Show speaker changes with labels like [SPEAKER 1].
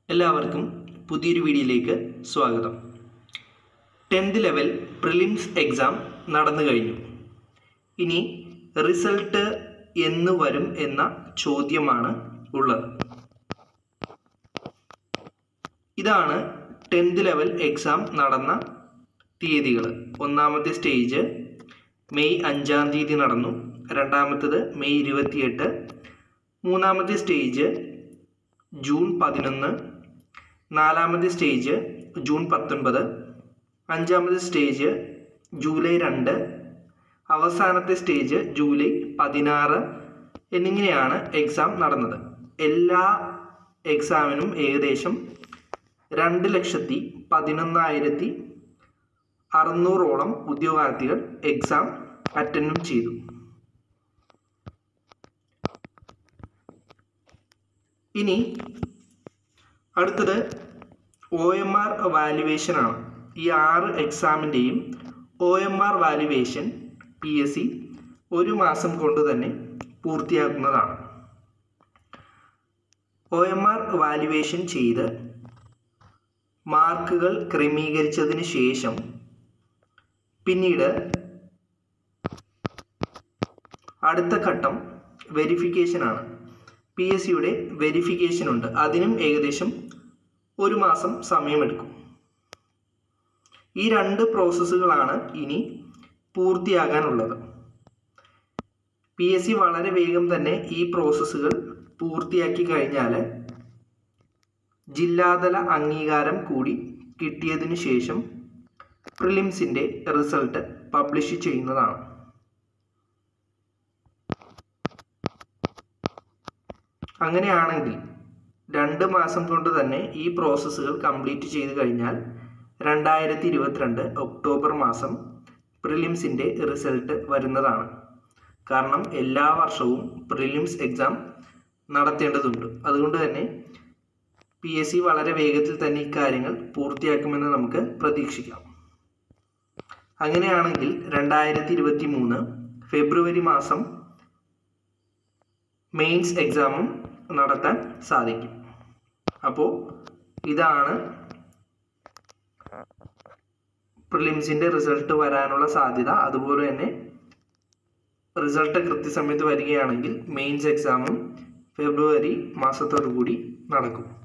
[SPEAKER 1] എല്ലാവർക്കും പുതിയൊരു വീഡിയോയിലേക്ക് സ്വാഗതം ടെൻത്ത് ലെവൽ പ്രിലിംസ് എക്സാം നടന്നു കഴിഞ്ഞു ഇനി റിസൾട്ട് എന്ന് വരും എന്ന ചോദ്യമാണ് ഉള്ളത് ഇതാണ് ടെൻത്ത് ലെവൽ എക്സാം നടന്ന തീയതികൾ ഒന്നാമത്തെ സ്റ്റേജ് മെയ് അഞ്ചാം തീയതി നടന്നു രണ്ടാമത്തത് മെയ് ഇരുപത്തിയെട്ട് മൂന്നാമത്തെ സ്റ്റേജ് ജൂൺ പതിനൊന്ന് നാലാമത്തെ സ്റ്റേജ് ജൂൺ പത്തൊൻപത് അഞ്ചാമത്തെ സ്റ്റേജ് ജൂലൈ രണ്ട് അവസാനത്തെ സ്റ്റേജ് ജൂലൈ പതിനാറ് എന്നിങ്ങനെയാണ് എക്സാം നടന്നത് എല്ലാ എക്സാമിനും ഏകദേശം രണ്ട് ലക്ഷത്തി പതിനൊന്നായിരത്തി അറുന്നൂറോളം ഉദ്യോഗാർത്ഥികൾ എക്സാം അറ്റൻഡും ചെയ്തു ഇനി അടുത്തത് ഒ എം ആർ വാല്യുവേഷൻ ആണ് ഈ ആറ് എക്സാമിൻ്റെയും O M R valuation P S C ഒരു മാസം കൊണ്ട് തന്നെ പൂർത്തിയാക്കുന്നതാണ് ഒ എം ആർ വാല്യുവേഷൻ ചെയ്ത് മാർക്കുകൾ ക്രമീകരിച്ചതിന് ശേഷം പിന്നീട് അടുത്ത ഘട്ടം വെരിഫിക്കേഷനാണ് പി എസ് സിയുടെ വെരിഫിക്കേഷൻ ഉണ്ട് അതിനും ഏകദേശം ഒരു മാസം സമയമെടുക്കും ഈ രണ്ട് പ്രോസസ്സുകളാണ് ഇനി പൂർത്തിയാകാനുള്ളത് പി എസ് സി വളരെ വേഗം തന്നെ ഈ പ്രോസസ്സുകൾ പൂർത്തിയാക്കി കഴിഞ്ഞാൽ ജില്ലാതല അംഗീകാരം കൂടി കിട്ടിയതിന് ശേഷം പ്രിലിംസിൻ്റെ റിസൾട്ട് പബ്ലിഷ് ചെയ്യുന്നതാണ് അങ്ങനെയാണെങ്കിൽ രണ്ട് മാസം കൊണ്ട് തന്നെ ഈ പ്രോസസ്സുകൾ കംപ്ലീറ്റ് ചെയ്ത് കഴിഞ്ഞാൽ രണ്ടായിരത്തി ഇരുപത്തിരണ്ട് ഒക്ടോബർ മാസം പ്രിലിംസിൻ്റെ റിസൾട്ട് വരുന്നതാണ് കാരണം എല്ലാ വർഷവും പ്രിലിംസ് എക്സാം നടത്തേണ്ടതുണ്ട് അതുകൊണ്ട് തന്നെ പി എസ് സി വളരെ വേഗത്തിൽ തന്നെ ഇക്കാര്യങ്ങൾ പൂർത്തിയാക്കുമെന്ന് നമുക്ക് പ്രതീക്ഷിക്കാം അങ്ങനെയാണെങ്കിൽ രണ്ടായിരത്തി ഇരുപത്തി മൂന്ന് ഫെബ്രുവരി മാസം മെയിൻസ് എക്സാമും നടത്താൻ സാധിക്കും അപ്പോൾ ഇതാണ് പ്രിലിംസിൻ്റെ റിസൾട്ട് വരാനുള്ള സാധ്യത അതുപോലെ തന്നെ റിസൾട്ട് കൃത്യസമയത്ത് വരികയാണെങ്കിൽ മെയിൻസ് എക്സാമും ഫെബ്രുവരി മാസത്തോടു കൂടി നടക്കും